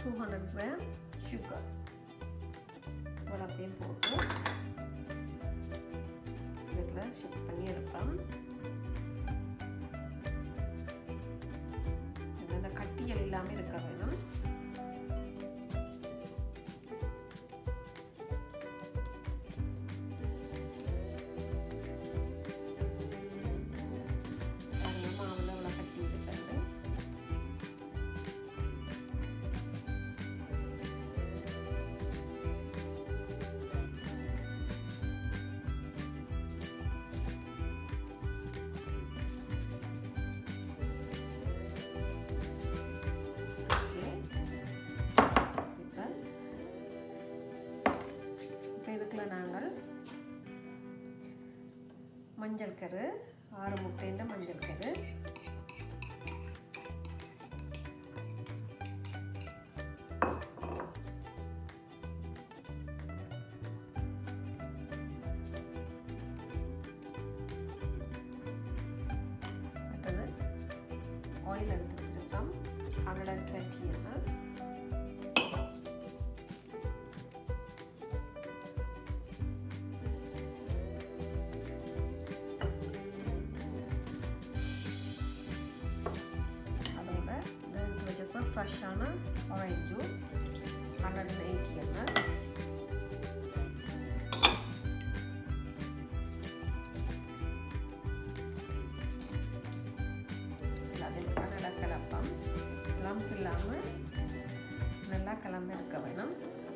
two hundred gram sugar இவ்வளோத்தையும் போட்டு இதில் ஷிஃப்ட் பண்ணி எடுப்போம் இந்த கட்டியல் இல்லாமல் இருக்க வேணும் மாவில் அவ்வளோ கட்டி இருக்காது இப்போ இதுக்குள்ள நாங்கள் மஞ்சள் கரு ஆறு முட்டைன்ற மஞ்சள் கரு அடுத்தது ஆயில் எடுத்து வச்சிருக்கோம் ஹண்ட்ரட் அண்ட் டுவெண்ட்டி எம்எல் அதோட இது வச்சிருக்கோம் ஃப்ரெஷ்ஷான orange juice hundred and eighty ML அதில் நல்லா கலப்பம் லம்ஸ் இல்லாமல் நல்லா கலந்து இருக்க வேணும்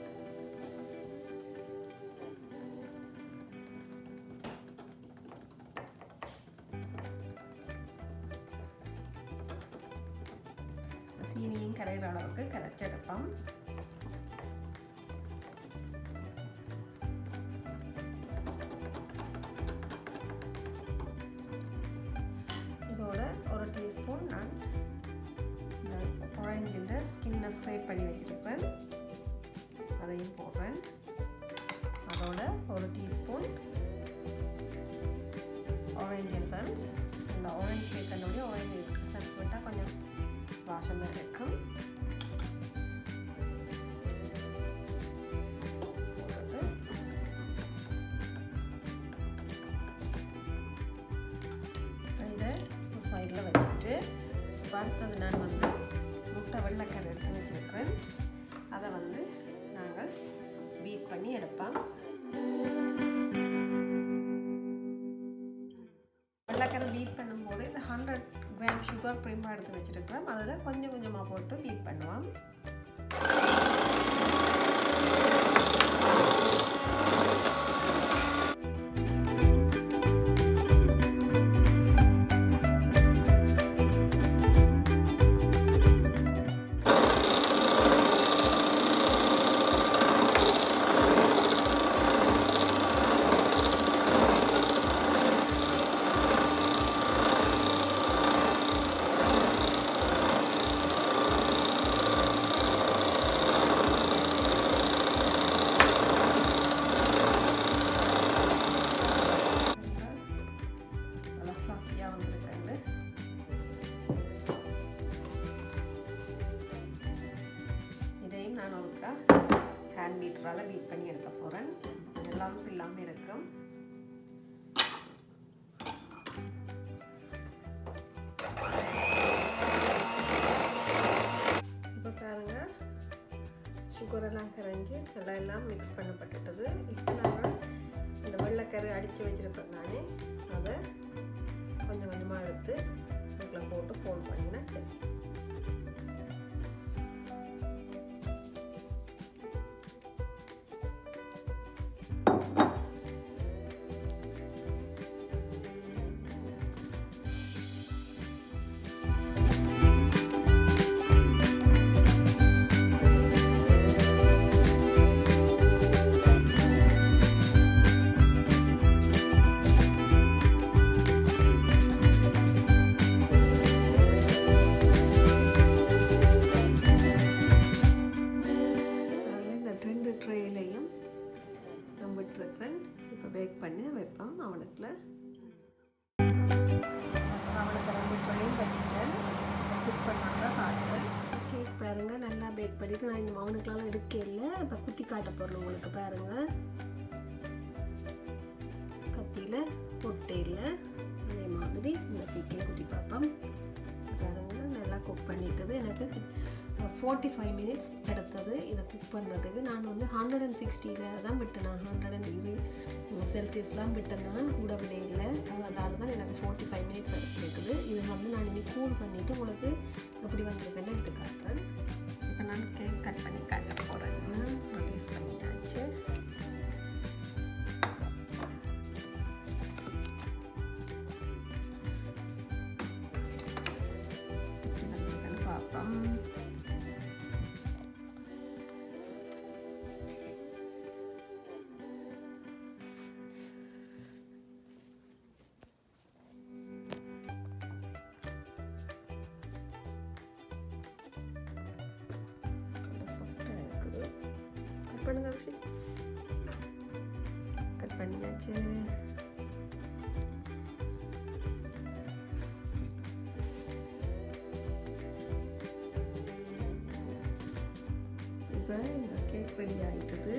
சீனியும் கரைகிற அளவுக்கு கரைச்செடுப்போம் இதோட ஒரு டீஸ்பூன் நான் இந்த ஆரஞ்சிൻ്റെ ஸ்கின்னை ஸ்க்ரேப் பண்ணி வச்சுருப்பேன் அதையும் போடுறேன் அதோட ஒரு டீஸ்பூன் ஆரஞ்ச் எசன்ஸ் இந்த ஆரஞ்சு கேட்கறதுடைய ஆரஞ்சு எசன்ஸ் விட்டால் கொஞ்சம் வாசமாக இருக்கும் போட்டுட்டு இதை ஒரு சைடில் வச்சுட்டு அடுத்தது நான் வந்து முட்டை வெள்ளைக்கரை எடுத்து வச்சுருக்கேன் அதை வந்து நாங்கள் பீட் பண்ணி எடுப்போம் வெள்ளைக்கரை பீட் பண்ணும்போது இந்த ஹண்ட்ரட் கிராம் சுகர் ப்ரிமாக எடுத்து வச்சுருக்கிறோம் அதில் கொஞ்சம் கொஞ்சமாக போட்டு பீட் பண்ணுவோம் நல்லா ஃப்ளாஃபியாக வந்துருக்காங்க இதையும் நான் ஒருக்கா ஹேண்ட் பீட்டரால் பீட் பண்ணி எடுக்க போகிறேன் கொஞ்சம் லம்ஸ் இல்லாமல் இருக்கும் இப்போ பாருங்க சுகர் எல்லாம் கரைஞ்சி நல்லா எல்லாம் மிக்ஸ் பண்ணப்பட்டுட்டது இப்போ நாங்கள் இந்த வெள்ளைக்கரு அடித்து வச்சுருப்பேன் நானே அதை கொஞ்சம் கொஞ்சமாக எடுத்து இதுக்குள்ள போட்டு ஃபோல்ட் பண்ணினா சரி எடுக்கல இப்போ குத்தி காட்ட போகிறோம் உங்களுக்கு பாருங்கள் கத்தியில் ஒட்டையில் அதே மாதிரி இந்த தீக்கையும் குத்தி பார்ப்போம் பாருங்கள் நல்லா குக் பண்ணிட்டது எனக்கு ஃபார்ட்டி ஃபைவ் மினிட்ஸ் எடுத்தது இதை குக் பண்ணுறதுக்கு நான் வந்து ஹண்ட்ரட் அண்ட் சிக்ஸ்டியில் தான் விட்டேன் நான் ஹண்ட்ரட் அண்ட் டிகிரி செல்சியஸ்லாம் விட்டேன் நான் கூட விட இல்லை அதால தான் எனக்கு ஃபார்ட்டி ஃபைவ் மினிட்ஸ் எடுத்துருக்குது இது வந்து நான் இனி கூல் பண்ணிவிட்டு உங்களுக்கு எப்படி வந்திருக்குன்னு எடுத்து காட்டுறேன் இப்போ நான் கேக் கட் பண்ணி காட்ட போகிறேன் ரிலீஸ் பண்ணிட்டாச்சு பார்ப்போம் கட் பண்ணுங்க அக்ஷய் கட் பண்ணியாச்சு இப்போ இந்த கேக் ரெடி ஆகிட்டது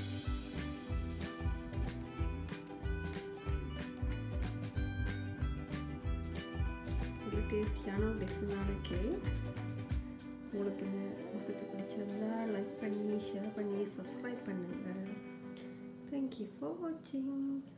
ஒரு டேஸ்டியான டிஃப்ரெண்டான கேக் உங்களுக்கு இந்த ரெசிபி பிடிச்சிருந்தா லைக் பண்ணி ஷேர் பண்ணி சப்ஸ்கிரைப் பண்ணுங்கள் தேங்க்யூ ஃபார் வாட்சிங்